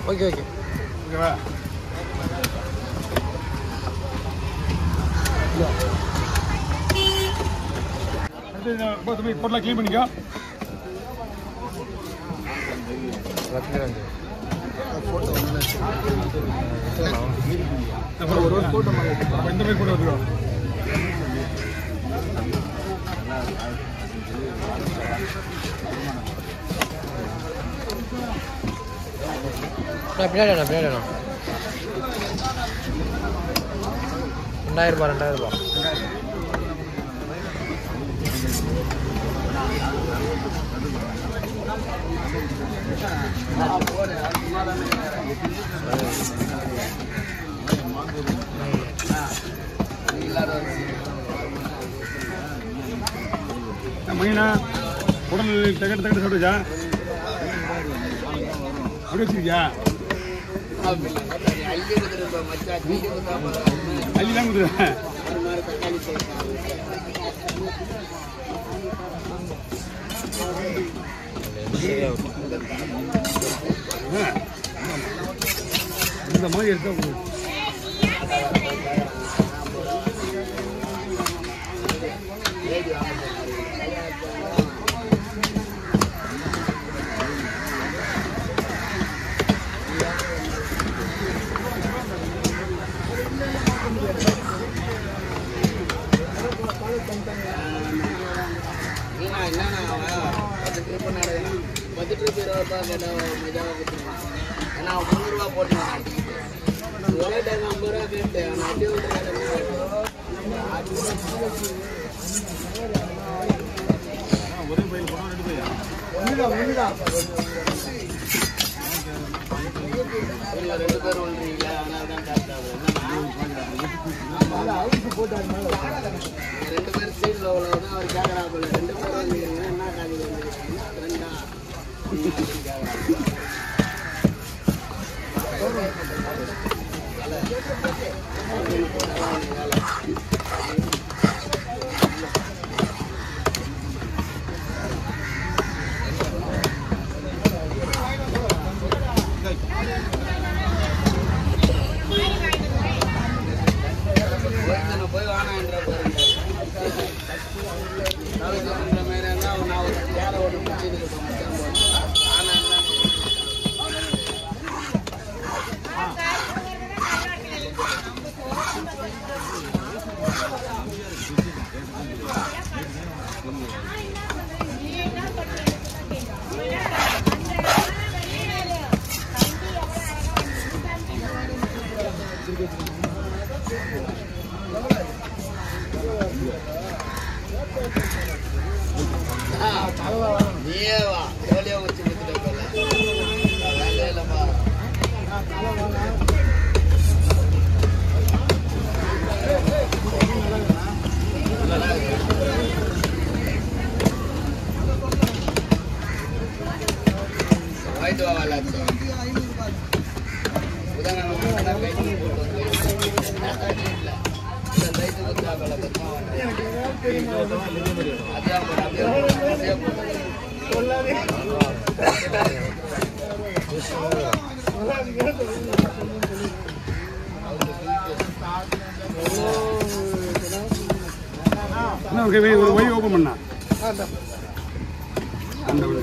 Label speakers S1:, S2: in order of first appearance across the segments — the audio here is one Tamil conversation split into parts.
S1: ஓகே ஓகே
S2: ஓகேவா அடுத்து இந்த போ தம்பி பொருளை க்ளீன் பண்ணிக்கோ
S1: ரத்னராஜ்
S2: அப்புறம் ஒரு ஒரு போட்டோ இந்த மாதிரி போட்டோ வந்துடும்
S1: நான் பின்னாடி வேணாம் பின்னாடி வேணாம் ரெண்டாயிரம் ரூபாய் ரெண்டாயிரம் ரூபாய்
S2: மைனா உடல் தகட்டு தகட்டு சாப்பிடுச்சா அப்படி வச்சிருக்கியா அள்ளிலாம் கொடுத்துருவேன் இந்த மாதிரி எடுத்தா போதும்.
S3: பத்து ட்ரிப் இருபது ரூபா கேட்டால் மெதுவாக கொடுத்துருவான் ஏன்னா அவன் முந்நூறுரூவா போட்டுருவான் ஒரே டைம் ஐம்பது ரூபா கேட்டு அவன் அடி விட்டு ரெண்டு பேரும் ஒன்றீங்களா அதனால தான் கரெக்ட் ரெண்டு பேரும் சீட்டில் உள்ளவங்க அவர் கேட்குறாப்புல ரெண்டு பேரும் வந்தீங்கன்னா என்ன காதி ரெண்டா ஒருத்தனை போய் வானான்ற பாருங்க நாளைக்கு பண்ற மாதிரி இருந்தா நான் ஒரு சேலை ஒன்று பிடிச்சிட்டு ஆனால் நீயே வா எவ்வளோ வச்சு கொடுத்துட்டு போல வேலை இல்லைப்பா வாய்ட்டு வா வாலாச்சு உதாரணம் கை போட்டு வந்து இல்லை இந்த லைட்டு கொடுத்தா போல அதான் போடு, அப்படியே போடு, அப்படியே போடு.
S2: என்ன ஓகே ஒரு ஒய் ஓப்பன் பண்ணா அந்த ஒய்.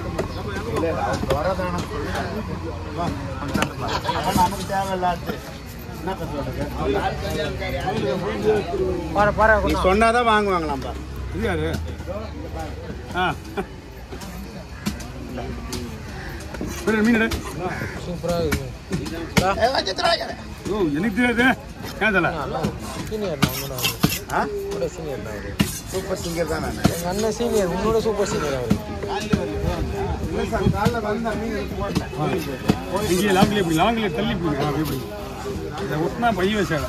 S1: பாரு பாரு
S4: நீ சொன்னாதான் வாங்குவாங்களாம்பா
S2: இது யாரு ஆ சரி, மீன் எடு.
S1: சூப்பராக இருக்கு
S2: ஓ எனக்கு தெரியாது ஏன் தலை
S1: சீனியர் நான் உன்னோட
S4: ஆ?
S1: உன்னோட சீனியர் தான் அவரு
S4: சூப்பர் சிங்கர் தான் நான்
S1: எங்கள் அண்ணன் சீனியர் உன்னோட சூப்பர் சீனியர் அவரு
S4: காலைல வந்து மீன் எடுத்து போட்டேன்
S2: இங்கே லாங்கில் இப்படி லாங்கில் தள்ளி போய் அப்படி இப்படி இதை ஒட்டினா பைய வச்சாங்க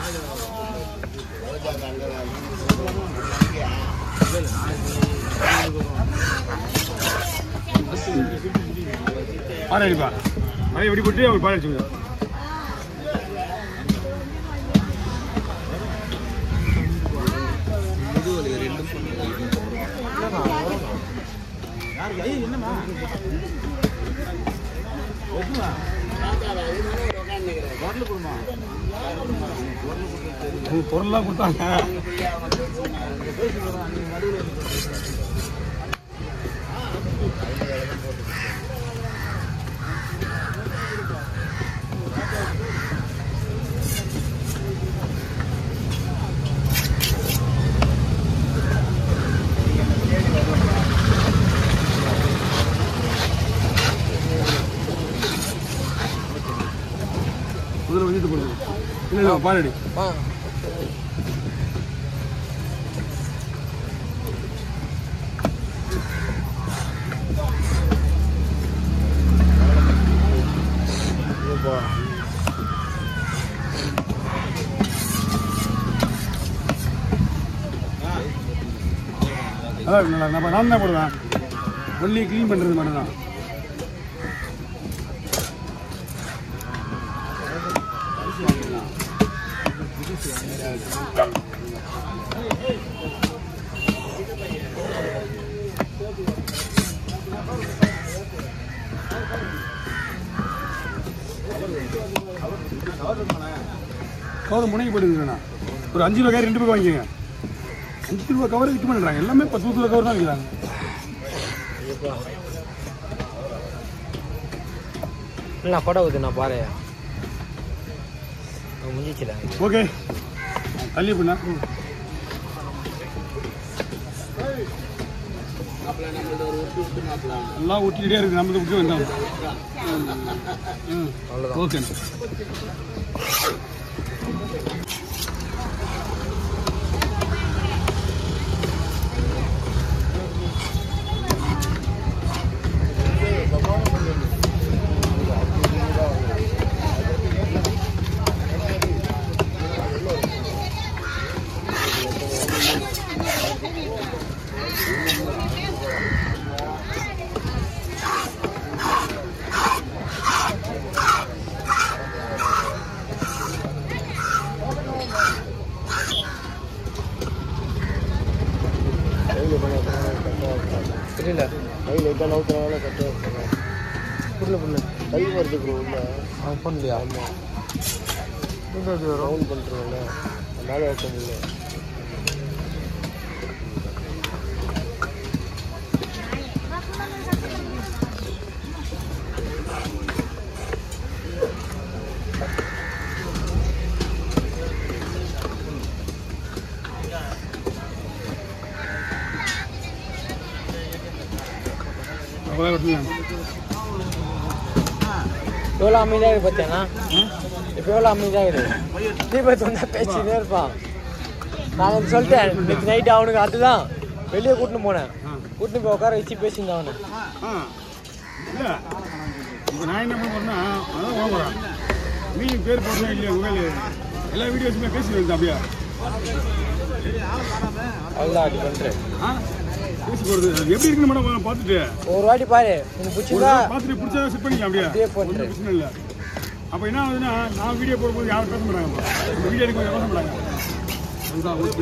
S2: பாறை அடிப்பா மழை வெடி போட்டு அவர் பாறை அடிச்சுங்க
S3: தாத்தா
S2: அவங்க பொருள்லாம் கொடுத்தாங்க முதல்ல வந்துட்டு போடுங்க இல்லை இல்லை பாலடி
S1: ஆ
S2: அதான் நல்லா நம்ம நான் தான் போடுவேன் ஒன்லி க்ளீன் பண்ணுறது மட்டும் தான் கவர் முனைக்கு போயிடுங்கண்ணா ஒரு அஞ்சு ரூபா ரெண்டு ரூபாய் வாங்கிக்கோங்க அஞ்சு ரூபா கவர் விற்க மாட்டேறாங்க எல்லாமே பத்து ரூபா கவர் தான் விற்கிறாங்க
S1: இல்லை கொடை ஊத்து நான் பாரு முடிஞ்சிச்சுல
S2: ஓகே தள்ளி பண்ணா
S3: மாப்பிள்ள நம்மளது ஒரு விட்டு விட்டு மாப்பிள்ள
S2: எல்லாம் ஒட்டிக்கிட்டே இருக்கு நம்மளுக்கு விட்டு வந்தோம் ம்
S1: அவ்வளோதான்
S2: ஓகே
S1: தெரியல
S4: கையில் எங்கே நவுத்துறனால கட்ட
S1: புரியல புரியல
S4: கை வருது ப்ரோ உள்ள
S1: அவன் பண்ணலையா ஆமாம்
S4: ரவுண்ட் பண்ணுறோம்ல அதனால வைக்க முடியல
S2: அவ்வளோ வெட்டுங்க
S1: எவ்வளோ அமைதியாக இருக்கு பார்த்தேனா இப்போ எவ்வளோ அமைதியாக இருக்கு தீபத் வந்தால் பேசினே இருப்பான் நான் வந்து சொல்லிட்டேன் நேற்று நைட்டு அவனுக்கு அதுதான் வெளியே கூட்டின்னு போனேன் கூட்டின்னு போய் உட்கார வச்சு பேசியிருந்தான் அவனை
S2: ஆ இல்லை இப்போ நான் என்ன பண்ண போறேன்னா அதான் வாங்குறேன் நீங்கள் பேர் போடுறேன் இல்லையா உங்கள் எல்லா வீடியோஸுமே பேசி வருது அப்படியா
S1: அவ்வளோதான் அப்படி பண்ணுறேன்
S2: ஆ பேசி போகிறது எப்படி இருக்குன்னு மேடம் பார்த்துட்டு
S1: ஒரு வாட்டி பாரு உனக்கு
S2: ஒரு
S1: பிடிச்சிருந்தா
S2: நாள் பார்த்துட்டு பிடிச்சா செட் பண்ணிக்கலாம் அப்படியே
S1: அப்படியே போட்டுரு.
S2: ஒன்றும் பிரச்சனை இல்லை அப்போ என்ன ஆகுதுன்னா நான் வீடியோ போடும்போது யாரும் பேச மாட்டாங்க இந்த வீடியோ எடுக்க பேச மாட்டாங்க அதுதான் ஓகே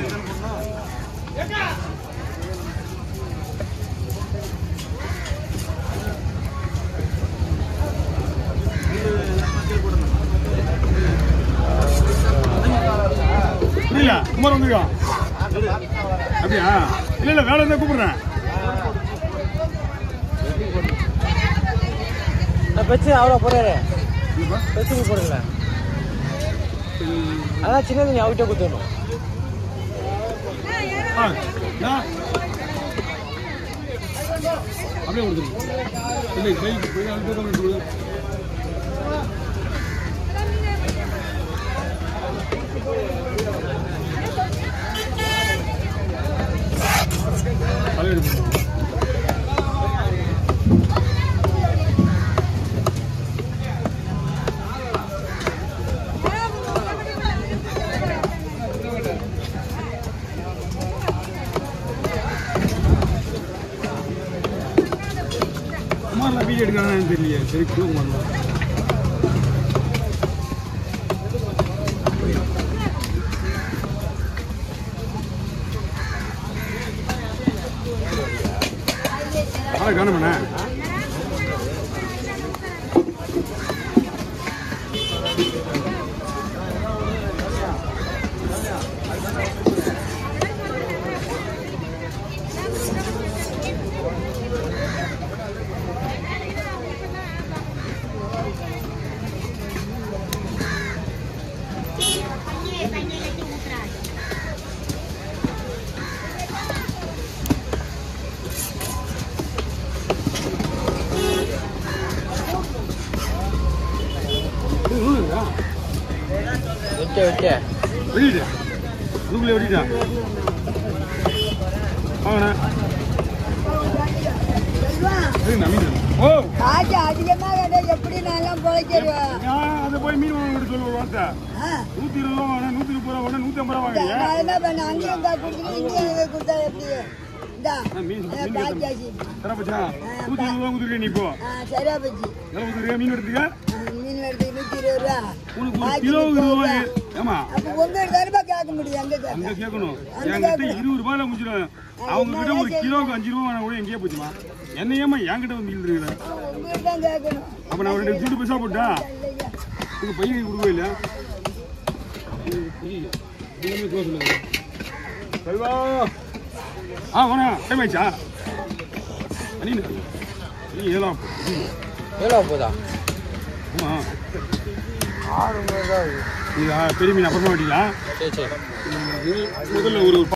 S2: புரியல குமார் வந்துருக்கான் அப்படியா இல்லை இல்லை வேலை இருந்தால் கூப்பிடுறேன்
S1: நான் பிரச்சனை அவ்வளோ போடுறாரு
S2: இல்லைப்பா
S1: பிரச்சனை போடல அதான் சின்னது நீ அவகிட்ட கொடுத்துடணும்
S2: ஆ, நான் அப்படியே கொடுத்துருங்க இல்லை கைக்கு போய் அது போய் தான் கொடுங்க. தலையை எடுத்துக்கோங்க. குமார்லாம் வீடியோ எடுக்கிறான்னு தெரியலையே சரி குமார் ஆளை காணுமண்ணே
S1: விட்டு விட்டு
S2: வெட்டிட்டு அதுக்குள்ளே வெட்டிட்டா வாங்கண்ணா சரிண்ணா மீன் ஓ
S5: காசு அதிகமா கேட்டா எப்படி நான் பொழைச்சிருவேன்
S2: நான் அதை போய் மீன் வாங்கிட்டு சொல்ல ஒரு வார்த்தை நூற்றி இருபது ரூபா வாங்கினா நூற்றி முப்பது ரூபா வாங்கினா நூற்றி ஐம்பது ரூபா வாங்குறீங்க
S5: நான் என்ன பண்ண அங்கேயும் இருந்தா கொடுத்துட்டு இங்கேயும் எனக்கு கொடுத்தா எப்படி இந்தா
S2: ஆ, மீன்
S5: ஆ,
S2: மீன்
S5: பாக்கியாச்சு
S2: தர பச்சா நூற்றி இருபது ரூபா கொடுத்துருக்கேன் நீ இப்போ
S5: ஆ சரியா போச்சு
S2: எவ்வளோ கொடுத்துருக்கேன் மீன் எடுத்துக்க
S5: ஆ, மீன் எடுத்து நூற்றி இருபது ரூபா
S2: உனக்கு ஒரு
S5: பாக்கி
S2: கிலோ
S5: முப்பது
S2: இருபது
S5: ரூபா.
S2: ரூபாய் ஏமா
S5: அப்போ உங்க தானே கேட்க முடியும் எங்க
S2: அங்க
S5: கேட்க
S2: கேட்கணும் என்கிட்ட இருபது ரூபாயில முடிச்சிடும் அவங்க கிட்ட ஒரு கிலோக்கு அஞ்சு ரூபா வாங்கினா கூட எங்கேயே போச்சுமா என்ன ஏமா என்கிட்ட வந்து இழுத்துருக்கிற
S5: உங்ககிட்ட தான் கேட்கணும்
S2: அப்ப நான் ஒரு ரெண்டு துண்டு பைசா போட்டா
S5: இல்லையா
S2: உங்க பையனுக்கு கொடுக்கவே இல்லையா செல்வா ஆ வேணா டைம் ஆயிடுச்சா அண்ணி நீ ஏலாம்
S1: எவ்வளோ போதா
S2: ஆமா
S1: ஆறு மணி தான்
S2: இது பெரிய மீன் அப்புறமா வெட்டிங்களா
S1: சரி சரி
S2: முதல்ல ஒரு